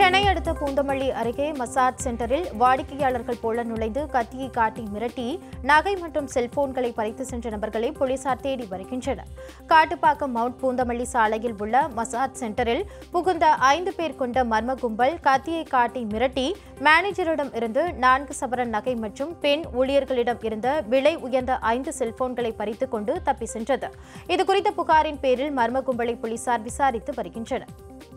சென்னை அடுத்த பூந்தமல்லி அருகே மசாஜ் சென்டரில் வாடிக்கையாளர்கள் போல நுழைந்து கத்தியை காட்டி மிரட்டி நகை மற்றும் செல்போன்களை பறித்து சென்ற நபர்களை போலீசார் தேடி வருகின்றனர் காட்டுப்பாக்கம் மவுண்ட் பூந்தமல்லி சாலையில் உள்ள மசாஜ் சென்டரில் புகுந்த ஐந்து பேர் கொண்ட மர்ம கும்பல் கத்தியை காட்டி மிரட்டி மேனேஜரிடம் இருந்து நான்கு சவரன் நகை மற்றும் பெண் ஊழியர்களிடம் இருந்த விலை உயர்ந்த ஐந்து செல்போன்களை பறித்துக் கொண்டு தப்பி சென்றது இதுகுறித்த புகாரின் பேரில் மர்ம கும்பலை போலீசார் விசாரித்து வருகின்றனர்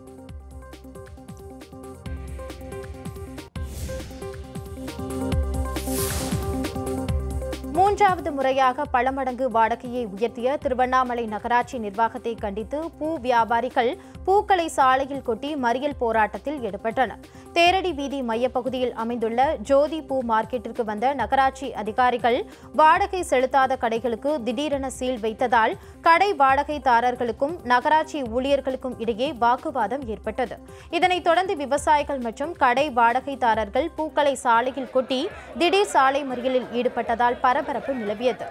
மூன்றாவது முறையாக பல மடங்கு வாடகையை உயர்த்திய திருவண்ணாமலை நகராட்சி நிர்வாகத்தை கண்டித்து பூ வியாபாரிகள் பூக்களை சாலையில் கொட்டி மறியல் போராட்டத்தில் ஈடுபட்டனர் தேரடி வீதி மையப்பகுதியில் அமைந்துள்ள ஜோதி பூ மார்க்கெட்டிற்கு வந்த நகராட்சி அதிகாரிகள் வாடகை செலுத்தாத கடைகளுக்கு திடீரென சீல் வைத்ததால் கடை வாடகைதாரர்களுக்கும் நகராட்சி ஊழியர்களுக்கும் இடையே வாக்குவாதம் ஏற்பட்டது இதனைத் தொடர்ந்து விவசாயிகள் மற்றும் கடை வாடகைதாரர்கள் பூக்களை சாலையில் கொட்டி திடீர் சாலை மறியலில் ஈடுபட்டதால் பரபரப்பு நிலவியது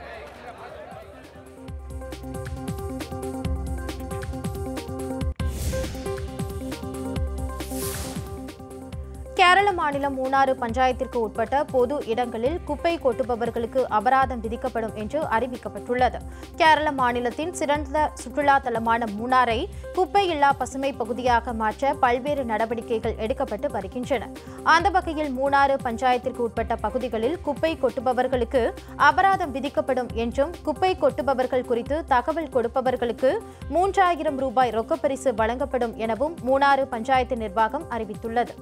கேரள மாநிலம் மூணாறு பஞ்சாயத்திற்கு உட்பட்ட பொது இடங்களில் குப்பை கொட்டுபவர்களுக்கு அபராதம் விதிக்கப்படும் என்று அறிவிக்கப்பட்டுள்ளது கேரள மாநிலத்தின் சிறந்த சுற்றுலா தலமான மூணாரை குப்பை இல்லா பசுமை பகுதியாக மாற்ற பல்வேறு நடவடிக்கைகள் எடுக்கப்பட்டு வருகின்றன அந்த வகையில் மூணாறு பஞ்சாயத்திற்கு உட்பட்ட பகுதிகளில் குப்பை கொட்டுபவர்களுக்கு அபராதம் விதிக்கப்படும் என்றும் குப்பை கொட்டுபவர்கள் குறித்து தகவல் கொடுப்பவர்களுக்கு மூன்றாயிரம் ரூபாய் ரொக்கப்பரிசு வழங்கப்படும் எனவும் மூணாறு பஞ்சாயத்து நிர்வாகம் அறிவித்துள்ளது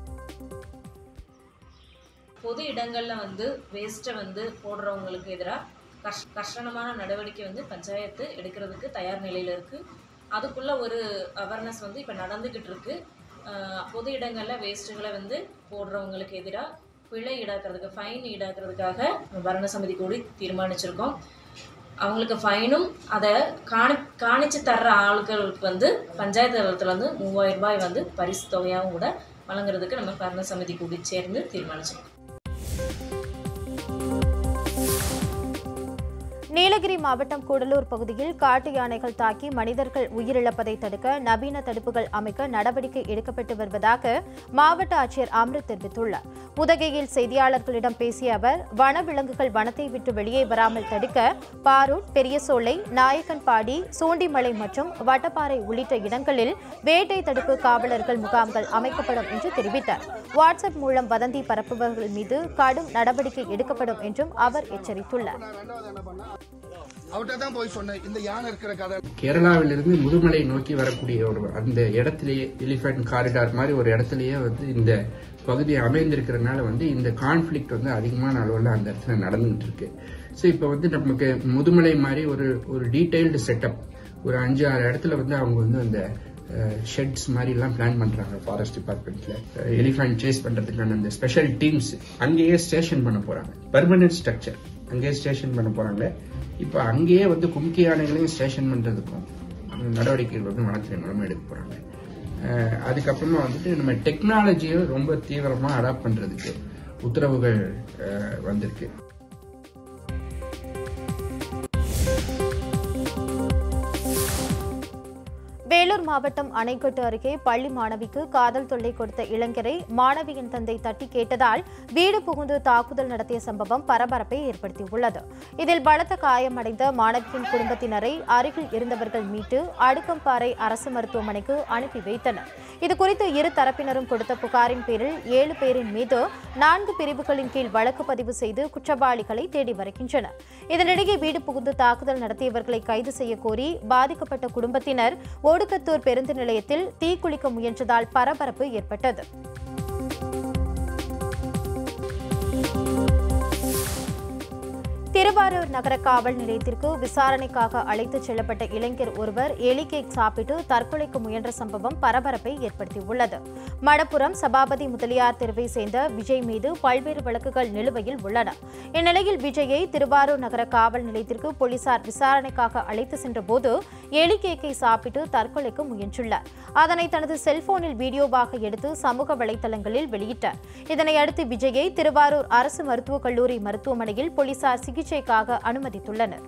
பொது இடங்களில் வந்து வேஸ்ட்டை வந்து போடுறவங்களுக்கு எதிராக கஷ் கஷ்டமான நடவடிக்கை வந்து பஞ்சாயத்து எடுக்கிறதுக்கு தயார் நிலையில் இருக்குது அதுக்குள்ளே ஒரு அவேர்னஸ் வந்து இப்போ நடந்துக்கிட்டு இருக்கு ஆஹ் பொது இடங்களில் வேஸ்ட்டுகளை வந்து போடுறவங்களுக்கு எதிராக பிழை ஈடாக்கிறதுக்கு ஃபைன் ஈடாக்கிறதுக்காக வர்ண சமிதி கூடி தீர்மானிச்சிருக்கோம் அவங்களுக்கு ஃபைனும் அதை காணி காணிச்சு தர்ற ஆட்களுக்கு வந்து பஞ்சாயத்து தளத்தில் வந்து மூவாயிரம் ரூபாய் வந்து பரிசு தொகையாகவும் கூட வழங்குறதுக்கு நம்ம வர்ண சமிதி கூடி சேர்ந்து தீர்மானிச்சிருக்கோம் நீலகிரி மாவட்டம் கூடலூர் பகுதியில் காட்டு யானைகள் தாக்கி மனிதர்கள் உயிரிழப்பதை தடுக்க நவீன தடுப்புகள் அமைக்க நடவடிக்கை எடுக்கப்பட்டு வருவதாக மாவட்ட ஆட்சியர் அம்ரித் தெரிவித்துள்ளார் உதகையில் செய்தியாளர்களிடம் பேசிய அவர் வனவிலங்குகள் வனத்தை விட்டு வெளியே வராமல் தடுக்க பாரூட் பெரியசோலை நாயக்கன்பாடி சூண்டிமலை மற்றும் வட்டப்பாறை உள்ளிட்ட இடங்களில் வேட்டை தடுப்பு காவலர்கள் முகாம்கள் அமைக்கப்படும் என்று தெரிவித்தார் வாட்ஸ்அப் மூலம் வதந்தி பரப்புபவர்கள் மீது கடும் நடவடிக்கை எடுக்கப்படும் என்றும் அவர் எச்சரித்துள்ளார் அவர்கிட்ட தான் போய் சொன்னேன் இந்த யானை இருக்கிற கதை கேரளாவிலிருந்து முதுமலை நோக்கி வரக்கூடிய ஒரு அந்த இடத்துலயே எலிஃபென்ட் காரிடார் மாதிரி ஒரு இடத்துலயே வந்து இந்த பகுதி அமைந்திருக்கிறதுனால வந்து இந்த கான்ஃபிளிக்ட் வந்து அதிகமான அளவில் அந்த இடத்துல நடந்துகிட்டு இருக்கு ஸோ இப்போ வந்து நமக்கு முதுமலை மாதிரி ஒரு ஒரு டீடைல்டு செட்டப் ஒரு அஞ்சு ஆறு இடத்துல வந்து அவங்க வந்து அந்த ஷெட்ஸ் மாதிரி எல்லாம் பிளான் பண்றாங்க ஃபாரஸ்ட் டிபார்ட்மெண்ட்ல எலிஃபென்ட் சேஸ் பண்றதுக்கான அந்த ஸ்பெஷல் டீம்ஸ் அங்கேயே ஸ்டேஷன் பண்ண போறாங்க பெர்மனன்ட் ஸ்ட்ரக்சர் அங்கேயே ஸ்டேஷன் பண்ண போறாங்க இப்போ அங்கேயே வந்து கும்கி யானைகளையும் ஸ்டேஷன் பண்றதுக்கும் நடவடிக்கைகள் வந்து வனத்துறை மூலமா எடுக்க போறாங்க அஹ் அதுக்கப்புறமா வந்துட்டு நம்ம டெக்னாலஜியும் ரொம்ப தீவிரமா அடாப்ட் பண்றதுக்கு உத்தரவுகள் அஹ், வந்திருக்கு வேலூர் மாவட்டம் அணைக்கட்டு அருகே பள்ளி மாணவிக்கு காதல் தொல்லை கொடுத்த இளைஞரை மாணவியின் தந்தை தட்டி கேட்டதால் வீடு புகுந்து தாக்குதல் நடத்திய சம்பவம் பரபரப்பை ஏற்படுத்தியுள்ளது இதில் பலத்த காயமடைந்த மாணவியின் குடும்பத்தினரை அருகில் இருந்தவர்கள் மீட்டு அடுக்கம்பாறை அரசு மருத்துவமனைக்கு அனுப்பி வைத்தனர் இதுகுறித்து இரு தரப்பினரும் கொடுத்த புகாரின் பேரில் ஏழு பேரின் மீது நான்கு பிரிவுகளின் கீழ் வழக்கு பதிவு செய்து குற்றவாளிகளை தேடி வருகின்றனர் இதனிடையே வீடு புகுந்து தாக்குதல் நடத்தியவர்களை கைது செய்ய கோரி பாதிக்கப்பட்ட குடும்பத்தினர் ஒடுக்கத்தூர் பேருந்து நிலையத்தில் தீக்குளிக்க முயன்றதால் பரபரப்பு ஏற்பட்டது திருவாரூர் நகர காவல் நிலையத்திற்கு விசாரணைக்காக அழைத்துச் செல்லப்பட்ட இளைஞர் ஒருவர் எலி கேக் சாப்பிட்டு தற்கொலைக்கு முயன்ற சம்பவம் பரபரப்பை ஏற்படுத்தியுள்ளது மடப்புரம் சபாபதி முதலியார் தெருவை சேர்ந்த விஜய் மீது பல்வேறு வழக்குகள் நிலுவையில் உள்ளன இந்நிலையில் விஜயை திருவாரூர் நகர காவல் நிலையத்திற்கு போலீசார் விசாரணைக்காக அழைத்து சென்றபோது எலி கேக்கை சாப்பிட்டு தற்கொலைக்கு முயன்றுள்ளார் அதனை தனது செல்போனில் வீடியோவாக எடுத்து சமூக வலைதளங்களில் வெளியிட்டார் இதனையடுத்து விஜயை திருவாரூர் அரசு மருத்துவக் கல்லூரி மருத்துவமனையில் போலீசார் சிகிச்சைக்காக அனுமதித்துள்ளனர்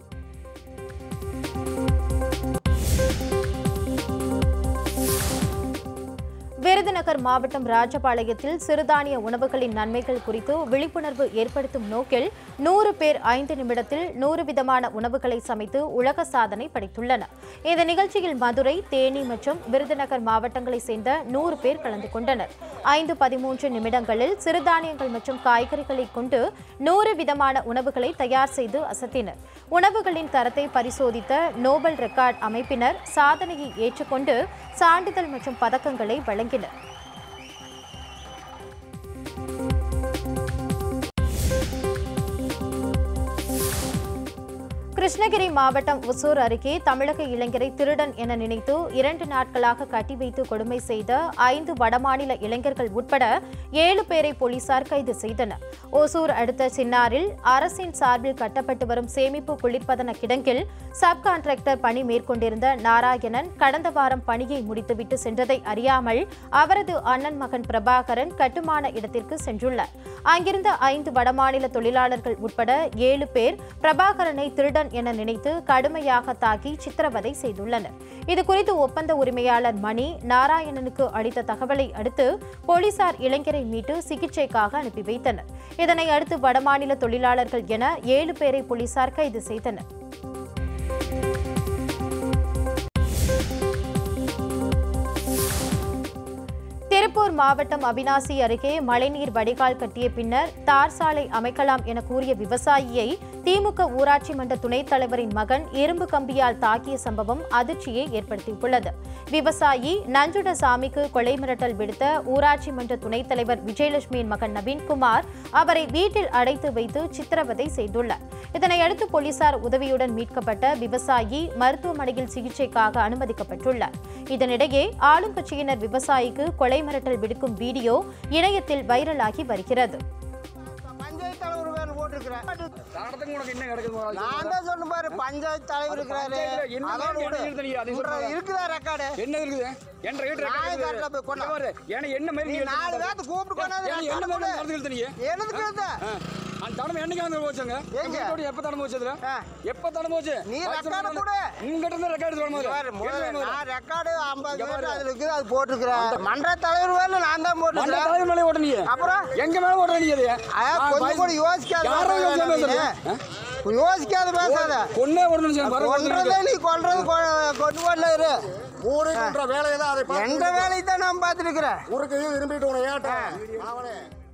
விருதுநகர் விருதுநகர் மாவட்டம் ராஜபாளையத்தில் சிறுதானிய உணவுகளின் நன்மைகள் குறித்து விழிப்புணர்வு ஏற்படுத்தும் நோக்கில் நூறு பேர் ஐந்து நிமிடத்தில் நூறு விதமான உணவுகளை சமைத்து உலக சாதனை படைத்துள்ளனர் இந்த நிகழ்ச்சியில் மதுரை தேனி மற்றும் விருதுநகர் மாவட்டங்களைச் சேர்ந்த நூறு பேர் கலந்து கொண்டனர் ஐந்து பதிமூன்று நிமிடங்களில் சிறுதானியங்கள் மற்றும் காய்கறிகளை கொண்டு நூறு விதமான உணவுகளை தயார் செய்து அசத்தினர் உணவுகளின் தரத்தை பரிசோதித்த நோபல் ரெக்கார்ட் அமைப்பினர் சாதனையை ஏற்றுக்கொண்டு சான்றிதழ் மற்றும் பதக்கங்களை வழங்கினர் கிருஷ்ணகிரி மாவட்டம் ஒசூர் அருகே தமிழக இளைஞரை திருடன் என நினைத்து இரண்டு நாட்களாக கட்டி வைத்து கொடுமை செய்த ஐந்து வடமாநில இளைஞர்கள் உட்பட ஏழு பேரை போலீசார் கைது செய்தனர் ஒசூர் அடுத்த சின்னாரில் அரசின் சார்பில் கட்டப்பட்டு வரும் சேமிப்பு குளிர்பதன கிடங்கில் சப் கான்ட்ராக்டர் பணி மேற்கொண்டிருந்த நாராயணன் கடந்த வாரம் பணியை முடித்துவிட்டு சென்றதை அறியாமல் அவரது அண்ணன் மகன் பிரபாகரன் கட்டுமான இடத்திற்கு சென்றுள்ளார் அங்கிருந்த ஐந்து வடமாநில தொழிலாளர்கள் உட்பட ஏழு பேர் பிரபாகரனை திருடன் என நினைத்து கடுமையாக தாக்கி சித்திரவதை செய்துள்ளனர் இதுகுறித்து ஒப்பந்த உரிமையாளர் மணி நாராயணனுக்கு அளித்த தகவலை அடுத்து போலீசார் இளைஞரை மீட்டு சிகிச்சைக்காக அனுப்பி வைத்தனர் இதனை அடுத்து வடமாநில தொழிலாளர்கள் என ஏழு பேரை போலீசார் கைது செய்தனர் திருப்பூர் மாவட்டம் அவினாசி அருகே மழைநீர் வடிகால் கட்டிய பின்னர் தார் சாலை அமைக்கலாம் என கூறிய விவசாயியை திமுக ஊராட்சி மன்ற துணைத் தலைவரின் மகன் இரும்பு கம்பியால் தாக்கிய சம்பவம் அதிர்ச்சியை ஏற்படுத்தியுள்ளது விவசாயி நஞ்சுட சாமிக்கு கொலை மிரட்டல் விடுத்த ஊராட்சி மன்ற துணைத் தலைவர் விஜயலட்சுமியின் மகன் நவீன்குமார் அவரை வீட்டில் அடைத்து வைத்து சித்திரவதை செய்துள்ளார் இதனையடுத்து போலீசார் உதவியுடன் மீட்கப்பட்ட விவசாயி மருத்துவமனையில் சிகிச்சைக்காக அனுமதிக்கப்பட்டுள்ளார் இதனிடையே ஆளுங்கட்சியினர் விவசாயிக்கு கொலை மிரட்டல் விடுக்கும் வீடியோ இணையத்தில் வைரலாகி வருகிறது பஞ்சாயத்து தலைவர் பேர் போட்டிருக்கிறேன் நடத்துக்கு உனக்கு என்ன கிடக்குது முதல்ல? நான் தான் சொன்ன பாரு பஞ்சாயத்து தலைவர் இருக்கிறாரு பஞ்சாயத்துல என்ன அதோட மாதிரி விடு. என்ன தெரியும்? அதை உன்ற சொல்லுங்க. இருக்குதா ரெக்கார்டு என்ன இருக்குது என்ற வீட்டு நான் ரெக்கார்டு கரெக்டா போய் இருக்குது. கொண்டா. இங்க பாரு, ஏன்னா என்ன மாதிரி நீ நீ நாலு எடுத்து பேர்த்து கூப்பிட்டு கொண்டாந்து ஏன்னா என்ன record மாதிரி கொடு. நடந்துக்கிட்டு நீ? என்னதுக்கு எழுத? ஆ. அந்த தடவை என்னைக்கு வந்து போச்சுங்க எங்க? வீட்டோட எப்ப தடவை போச்சு அதுல? ஆ. எப்ப தடவை போச்சு நீ வயசு record வந்து- கொடு. உங்ககிட்ட இருந்து ரெக்கார்டு சொல்ல இங்க பாரு, முதல்ல முதல்ல நான் ரெக்கார்டு ஐம்பது இங்க பேர் பாரு. அதுல இருக்குது அது போட்டிருக்கிறேன் மன்ற தலைவர் பேர்ல நான் தான் மண்ட போட்டிருக்கிறேன் தலைவர் மேலே ஓட்ட நீ அப்புறம்? எங்க மேல ஓட்ட நீ அது ஆ, கொஞ்சம் கூட யோசிக்காத யாரோ பேசாத யோசிக்காம நீ. பேசுறது? ஆ? யோசிக்காத பேசாத கொன்னே ஓடணும் சரி, வர கொன்றதே நீ கொல்றது கொ- கொண்டு வரல இரு ஊரே பண்ற வேலையை தான் அதை பார்த்து எந்த வேலையை தான் நான் பார்த்துட்டு இருக்கிறேன் ஊருக்கு விரும்பிட்டு உன ஏட்டேன் அவனே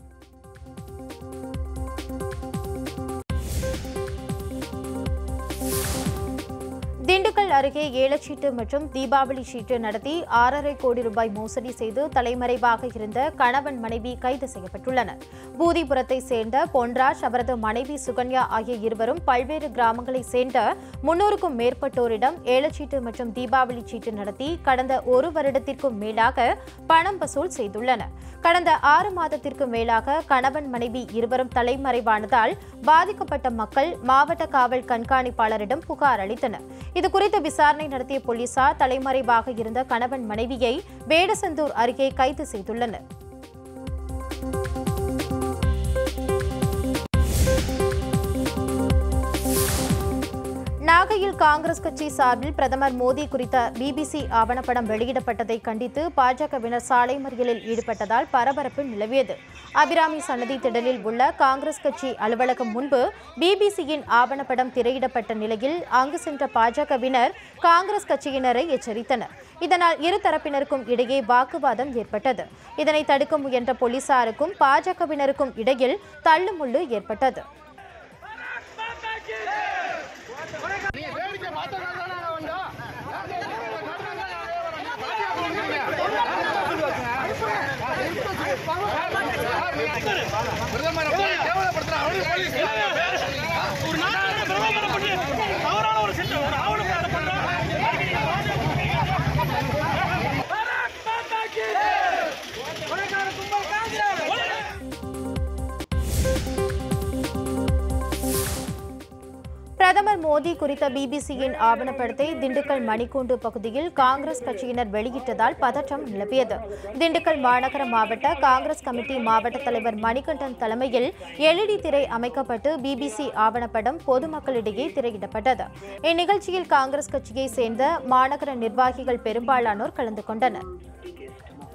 திண்டுக்கல் அருகே ஏலச்சீட்டு மற்றும் தீபாவளி சீட்டு நடத்தி ஆறரை கோடி ரூபாய் மோசடி செய்து தலைமறைவாக இருந்த கணவன் மனைவி கைது செய்யப்பட்டுள்ளனர் பூதிபுரத்தை சேர்ந்த பொன்ராஜ் அவரது மனைவி சுகன்யா ஆகிய இருவரும் பல்வேறு கிராமங்களைச் சேர்ந்த முன்னூறுக்கும் மேற்பட்டோரிடம் ஏலச்சீட்டு மற்றும் தீபாவளி சீட்டு நடத்தி கடந்த ஒரு வருடத்திற்கும் மேலாக பணம் வசூல் செய்துள்ளனர் கடந்த ஆறு மாதத்திற்கு மேலாக கணவன் மனைவி இருவரும் தலைமறைவானதால் பாதிக்கப்பட்ட மக்கள் மாவட்ட காவல் கண்காணிப்பாளரிடம் புகார் அளித்தனர் இதுகுறித்து விசாரணை நடத்திய போலீசார் தலைமறைவாக இருந்த கணவன் மனைவியை வேடசந்தூர் அருகே கைது செய்துள்ளனர் நாகையில் காங்கிரஸ் கட்சி சார்பில் பிரதமர் மோடி குறித்த பிபிசி ஆவணப்படம் வெளியிடப்பட்டதை கண்டித்து பாஜகவினர் சாலை மறியலில் ஈடுபட்டதால் பரபரப்பு நிலவியது அபிராமி சன்னதி திடலில் உள்ள காங்கிரஸ் கட்சி அலுவலகம் முன்பு பிபிசியின் ஆவணப்படம் திரையிடப்பட்ட நிலையில் அங்கு சென்ற பாஜகவினர் காங்கிரஸ் கட்சியினரை எச்சரித்தனர் இதனால் இரு தரப்பினருக்கும் இடையே வாக்குவாதம் ஏற்பட்டது இதனை தடுக்க முயன்ற போலீசாருக்கும் பாஜகவினருக்கும் இடையில் தள்ளுமுள்ளு ஏற்பட்டது ஒரு நாட்டை பிரதமரை பண்ணி தவறான ஒரு சின்ன ஒரு ஆவணப்படம் பண்றாங்க பிரதமர் மோடி குறித்த பிபிசியின் ஆவணப்படத்தை திண்டுக்கல் மணிக்கூண்டு பகுதியில் காங்கிரஸ் கட்சியினர் வெளியிட்டதால் பதற்றம் நிலவியது திண்டுக்கல் மாநகர மாவட்ட காங்கிரஸ் கமிட்டி மாவட்ட தலைவர் மணிகண்டன் தலைமையில் எல்இடி திரை அமைக்கப்பட்டு பிபிசி ஆவணப்படம் பொதுமக்களிடையே திரையிடப்பட்டது இந்நிகழ்ச்சியில் காங்கிரஸ் கட்சியை சேர்ந்த மாநகர நிர்வாகிகள் பெரும்பாலானோர் கலந்து கொண்டனர்